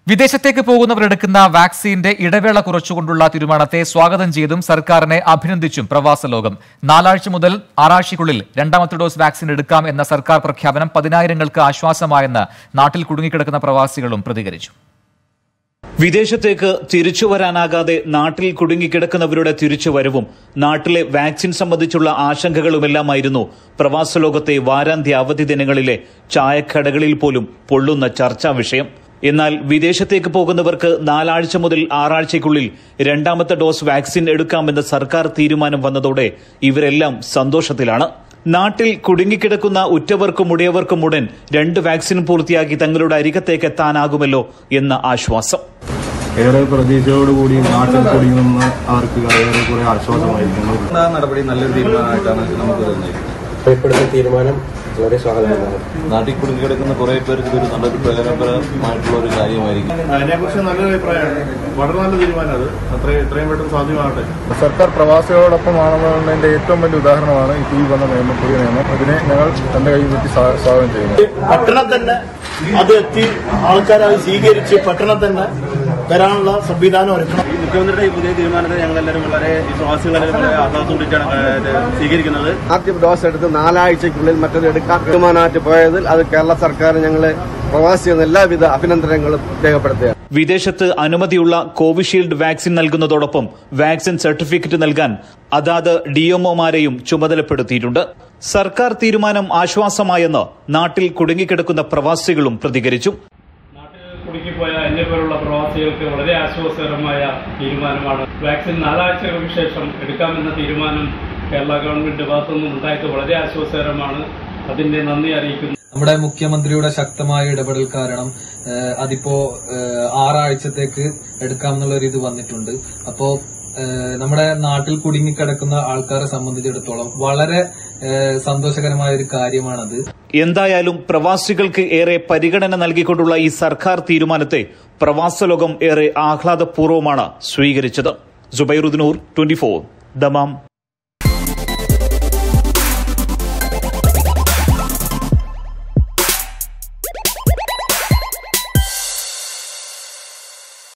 വിദേശത്തേക്ക് പോകുന്നവർ എടുക്കുന്ന വാക്സിന്റെ ഇടവേള കുറച്ചുകൊണ്ടുള്ള തീരുമാനത്തെ സ്വാഗതം ചെയ്തും സർക്കാരിനെ അഭിനന്ദിച്ചും പ്രവാസ ലോകം നാലാഴ്ച മുതൽ ആറാഴ്ചയ്ക്കുള്ളിൽ രണ്ടാമത്തെ ഡോസ് വാക്സിൻ എടുക്കാം എന്ന സർക്കാർ പ്രഖ്യാപനം പതിനായിരങ്ങൾക്ക് ആശ്വാസമായെന്ന് നാട്ടിൽ കുടുങ്ങിക്കിടക്കുന്ന പ്രവാസികളും പ്രതികരിച്ചു വിദേശത്തേക്ക് തിരിച്ചു വരാനാകാതെ നാട്ടിൽ കുടുങ്ങിക്കിടക്കുന്നവരുടെ തിരിച്ചുവരവും നാട്ടിലെ വാക്സിൻ സംബന്ധിച്ചുള്ള ആശങ്കകളുമെല്ലാമായിരുന്നു പ്രവാസ ലോകത്തെ വാരാന്ത്യ അവധി ദിനങ്ങളിലെ ചായക്കടകളിൽ പോലും പൊള്ളുന്ന ചർച്ചാ വിഷയം എന്നാൽ വിദേശത്തേക്ക് പോകുന്നവർക്ക് നാലാഴ്ച മുതൽ ആറാഴ്ചയ്ക്കുള്ളിൽ രണ്ടാമത്തെ ഡോസ് വാക്സിൻ എടുക്കാമെന്ന സർക്കാർ തീരുമാനം വന്നതോടെ ഇവരെല്ലാം സന്തോഷത്തിലാണ് നാട്ടിൽ കുടുങ്ങിക്കിടക്കുന്ന ഉറ്റവർക്കും ഉടയവർക്കും ഉടൻ രണ്ട് വാക്സിൻ പൂർത്തിയാക്കി തങ്ങളുടെ അരികത്തേക്ക് എത്താനാകുമല്ലോ എന്ന ആശ്വാസം ഏറെ പ്രതീക്ഷയോടുകൂടി നാട്ടിൽ കുടിയുന്ന ആർക്ക് ഏറെ കുറെ ആശ്വാസമായിരിക്കുന്നു ആ നടപടി നല്ലൊരു തീരുമാനമായിട്ടാണ് നമുക്ക് തോന്നിയത് ഇപ്പോഴത്തെ തീരുമാനം വളരെ സ്വാഗതമാണ് നാട്ടിൽ കുടുങ്ങിക്കിടക്കുന്ന കുറെ പേർക്ക് ഇതൊരു നല്ലൊരു പ്രയോജനപരമായിട്ടുള്ള ഒരു കാര്യമായിരിക്കും അതിനെക്കുറിച്ച് നല്ലൊരു അഭിപ്രായമാണ് വളരെ നല്ല തീരുമാനം അത് അത്രയും എത്രയും പെട്ടെന്ന് സാധ്യമാകട്ടെ സർക്കാർ പ്രവാസികളോടൊപ്പമാണെന്നതിന്റെ ഏറ്റവും വലിയ ഉദാഹരണമാണ് ഇപ്പോൾ ഈ വന്ന നിയമം പുതിയ നിയമം ഇതിനെ ഞങ്ങൾ തന്റെ കൈ പറ്റി സ്വാഗതം ചെയ്യുന്നു പട്ടണം തന്നെ അത് എത്തി ആൾക്കാർ അത് സ്വീകരിച്ച് പട്ടണം തന്നെ വരാനുള്ള സംവിധാനം ഒരുക്കണം മുഖ്യമന്ത്രിയുടെ ഈ പുതിയ തീരുമാനത്തെ ഞങ്ങളെല്ലാവരും വളരെ ഈ പ്രവാസികളെല്ലാവരും വളരെ ആഹ്ലാദത്തോടെയാണ് സ്വീകരിക്കുന്നത് ആദ്യം ഡോസ് എടുത്ത് നാലാഴ്ചയ്ക്കുള്ളിൽ മറ്റത് എടുക്കാൻ തീരുമാനമായിട്ട് പോയതിൽ അത് കേരള സർക്കാർ ഞങ്ങളെ പ്രവാസികൾ എല്ലാവിധ അഭിനന്ദനങ്ങളും രേഖപ്പെടുത്തുകയാണ് വിദേശത്ത് അനുമതിയുള്ള കോവിഷീൽഡ് വാക്സിൻ നൽകുന്നതോടൊപ്പം വാക്സിൻ സർട്ടിഫിക്കറ്റ് നൽകാൻ അതാത് ഡിഎംഒമാരെയും ചുമതലപ്പെടുത്തിയിട്ടുണ്ട് സർക്കാർ തീരുമാനം ആശ്വാസമായെന്ന് നാട്ടിൽ കുടുങ്ങിക്കിടക്കുന്ന പ്രവാസികളും പ്രതികരിച്ചു നാട്ടിൽ കുടുങ്ങിപ്പോയ എന്നെ പോലുള്ള പ്രവാസികൾക്ക് വളരെ ആശ്വാസകരമായ തീരുമാനമാണ് വാക്സിൻ നാലാഴ്ചകൾക്ക് ശേഷം എടുക്കാമെന്ന തീരുമാനം കേരള ഗവൺമെന്റ് ഭാഗത്തുനിന്നും ഉണ്ടായത് വളരെ ആശ്വാസകരമാണ് അതിന്റെ നന്ദി അറിയിക്കുന്നു നമ്മുടെ മുഖ്യമന്ത്രിയുടെ ശക്തമായ ഇടപെടൽ കാരണം ഏഹ്, അതിപ്പോ ഏഹ്, ആറാഴ്ചത്തേക്ക് എടുക്കാമെന്നുള്ള ഒരു ഇത് വന്നിട്ടുണ്ട് അപ്പോ ഏഹ്, നമ്മുടെ നാട്ടിൽ കുടുങ്ങിക്കിടക്കുന്ന ആൾക്കാരെ സംബന്ധിച്ചിടത്തോളം വളരെ ഏഹ്, സന്തോഷകരമായ ഒരു കാര്യമാണത് എന്തായാലും പ്രവാസികൾക്ക് ഏറെ പരിഗണന നൽകിക്കൊണ്ടുള്ള ഈ സർക്കാർ തീരുമാനത്തെ പ്രവാസ ലോകം ഏറെ ആഹ്ലാദപൂർവ്വമാണ് സ്വീകരിച്ചത് ജുബൈറുദ്ദൂർ ട്വന്റി ഫോർ ദമാം